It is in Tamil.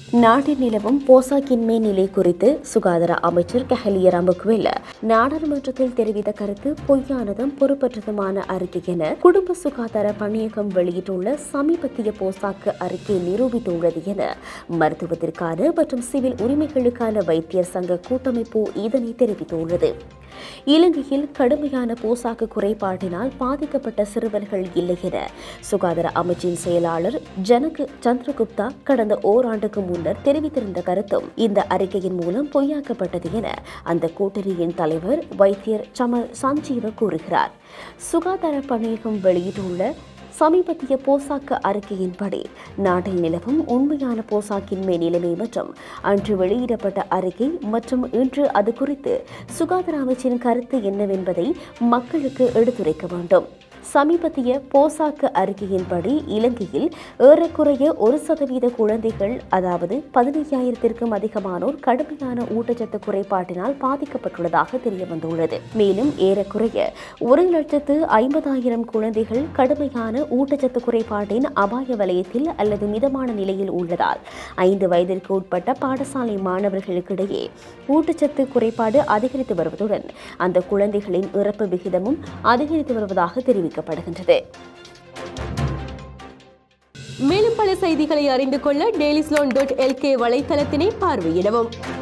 நாட்டில் நிலவும் போசாக்கின்மை நிலை குறித்து சுகாதார அமைச்சர் கஹலிய ரம்புக்வெல்ல நாடாளுமன்றத்தில் தெரிவித்த கருத்து பொய்யானதும் பொறுப்பற்றதுமான அறிக்கை என குடும்ப சுகாதார பணியகம் வெளியிட்டுள்ள சமீபத்திய போசாக்கு அறிக்கை நிரூபித்துள்ளது என மருத்துவத்திற்கான மற்றும் சிவில் உரிமைகளுக்கான வைத்தியர் சங்க கூட்டமைப்பு இதனை தெரிவித்துள்ளது இலங்கையில் கடுமையான போசாக்கு குறைபாட்டினால் பாதிக்கப்பட்ட சிறுவர்கள் இல்லை என சுகாதார அமைச்சின் செயலாளர் ஜனக் சந்திரகுப்தா கடந்த ஓராண்டுக்கு முன்னர் தெரிவித்திருந்த கருத்தும் இந்த அறிக்கையின் மூலம் பொய்யாக்கப்பட்டது என அந்த கூட்டணியின் தலைவர் வைத்தியர் சமல் சஞ்சீவ கூறுகிறார் சுகாதார பணியகம் வெளியிட்டுள்ள சமீபத்திய போசாக்கு அறிக்கையின்படி நாட்டில் நிலவும் உண்மையான போசாக்கின்மை நிலைமை மற்றும் அன்று வெளியிடப்பட்ட அறிக்கை மற்றும் இன்று அது குறித்து சுகாதார அமைச்சின் கருத்து என்னவென்பதை மக்களுக்கு எடுத்துரைக்க வேண்டும் சமீபத்திய போசாக்கு அறிக்கையின்படி இலங்கையில் ஏறக்குறைய ஒரு சதவீத குழந்தைகள் அதாவது பதினையாயிரத்திற்கும் அதிகமானோர் கடுமையான ஊட்டச்சத்து குறைபாட்டினால் பாதிக்கப்பட்டுள்ளதாக தெரியவந்துள்ளது மேலும் ஏறக்குறைய ஒரு லட்சத்து ஐம்பதாயிரம் குழந்தைகள் கடுமையான ஊட்டச்சத்து குறைபாட்டின் அபாய வலயத்தில் அல்லது மிதமான நிலையில் உள்ளதால் ஐந்து வயதிற்கு உட்பட்ட பாடசாலை மாணவர்களுக்கிடையே ஊட்டச்சத்து குறைபாடு அதிகரித்து வருவதுடன் அந்த குழந்தைகளின் இறப்பு விகிதமும் அதிகரித்து வருவதாக தெரிவிக்கப்படுகின்றது மேலும் பல செய்திகளை அறிந்து கொள்ள டெய்லிஸ்லோன் டாட் எல்கே வலைத்தளத்தினை பார்வையிடவும்